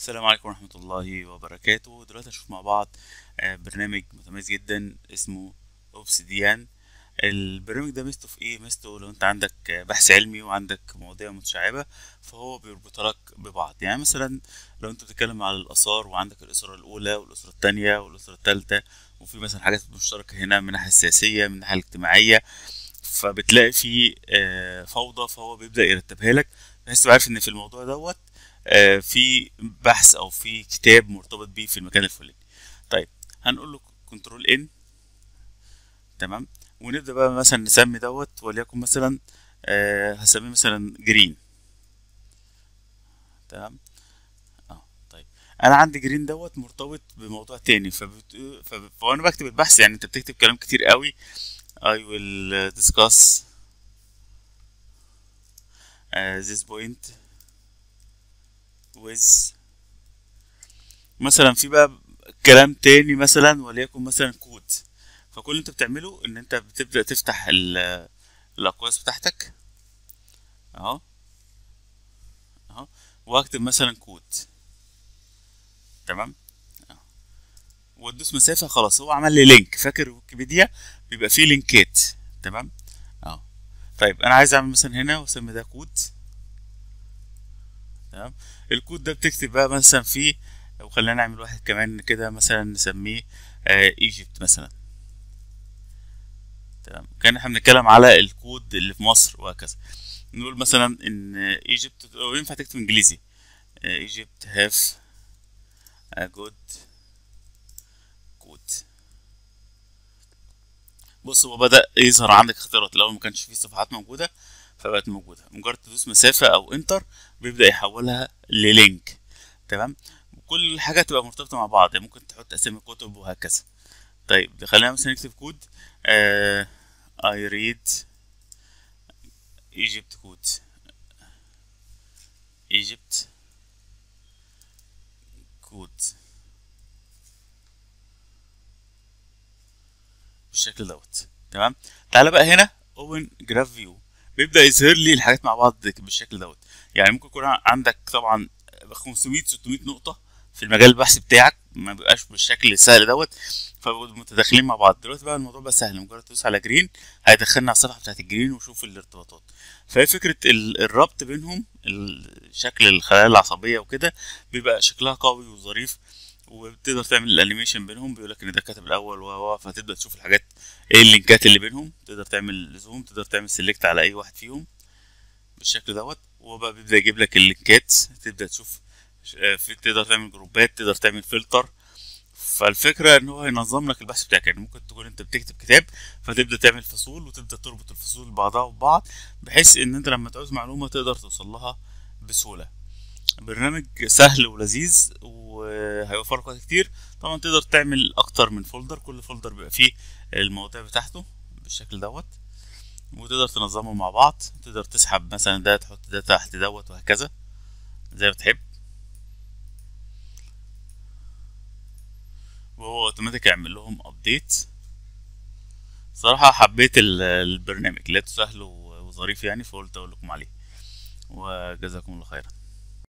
السلام عليكم ورحمة الله وبركاته دلوقتي هنشوف مع بعض آه، برنامج متميز جدا اسمه اوبسيديان البرنامج ده ميزته في ايه ميزته لو انت عندك آه، بحث علمي وعندك مواضيع متشعبة فهو بيربطها لك ببعض يعني مثلا لو انت بتتكلم على الآثار وعندك الأسرة الأولى والأسرة التانية والأسرة التالتة وفي مثلا حاجات مشتركة هنا من الناحية السياسية من الناحية الاجتماعية فبتلاقي في آه، فوضى فهو بيبدأ يرتبها لك بحيث تبقى عارف ان في الموضوع دوت آه، في بحث او في كتاب مرتبط بيه في المكان الفلاني طيب هنقول له كنترول ان تمام ونبدا بقى مثلا نسمي دوت وليكن مثلا آه هسميه مثلا جرين تمام اه طيب انا عندي جرين دوت مرتبط بموضوع تاني فبت... فب... فانا بكتب البحث يعني انت بتكتب كلام كتير قوي I will discuss uh, this point with مثلا في بقى كلام تاني مثلا وليكن مثلا كود فكل اللي انت بتعمله ان انت بتبدأ تفتح ال- الاقواس بتاعتك اهو اهو واكتب مثلا كود تمام أهو. وتدوس مسافة خلاص هو عمل لي لينك فاكر ويكيبيديا بيبقى فيه لينكات تمام اهو طيب انا عايز اعمل مثلا هنا واسمي ده كود تمام الكود ده بتكتب بقى مثلا فيه وخلينا نعمل واحد كمان كده مثلا نسميه ايجيبت مثلا تمام كان احنا بنتكلم على الكود اللي في مصر وهكذا نقول مثلا ان ايجيبت او ينفع تكتب انجليزي ايجيبت هاف a good code بص هو بدأ يظهر عندك اختيارات الأول ما كانش فيه صفحات موجودة فبقت موجودة مجرد تدوس مسافة أو انتر بيبدأ يحولها للينك تمام وكل حاجة تبقى مرتبطة مع بعض يعني ممكن تحط أسامي كتب وهكذا طيب خلينا مثلا نكتب كود آه I read Egypt code Egypt code بالشكل دوت تمام تعالى بقى هنا open graph view بيبدأ يظهر لي الحاجات مع بعض بالشكل دوت يعني ممكن يكون عندك طبعا 500 600 نقطة في المجال البحثي بتاعك ما بيبقاش بالشكل السهل دوت فبقوا متداخلين مع بعض دلوقتي بقى الموضوع بقى سهل مجرد تدوس على جرين هيدخلنا على الصفحة بتاعت الجرين وشوف الارتباطات فهي فكرة ال- الربط بينهم ال- شكل الخلايا العصبية وكده بيبقى شكلها قوي وظريف وبتقدر تعمل الانيميشن بينهم بيقول لك ان ده كاتب الاول و و فتبدا تشوف الحاجات ايه اللينكات اللي بينهم تقدر تعمل زوم تقدر تعمل سيلكت على اي واحد فيهم بالشكل دوت وهو بقى بيبدا يجيب لك اللينكات تبدا تشوف آه، في تقدر تعمل جروبات تقدر تعمل فلتر فالفكرة ان هو هينظم لك البحث بتاعك يعني ممكن تكون انت بتكتب كتاب فتبدأ تعمل فصول وتبدأ تربط الفصول ببعضها وبعض بحيث ان انت لما تعوز معلومة تقدر توصل لها بسهولة برنامج سهل ولذيذ وهيوفر لك وقت كتير طبعا تقدر تعمل اكتر من فولدر كل فولدر بيبقى فيه المواضيع بتاعته بالشكل دوت وتقدر تنظمهم مع بعض تقدر تسحب مثلا ده تحط ده تحت دوت وهكذا زي ما تحب وهو اوتوماتيك يعمل لهم ابديت صراحة حبيت ال- البرنامج لقيته سهل وظريف يعني فقلت اقول لكم عليه وجزاكم الله خيرا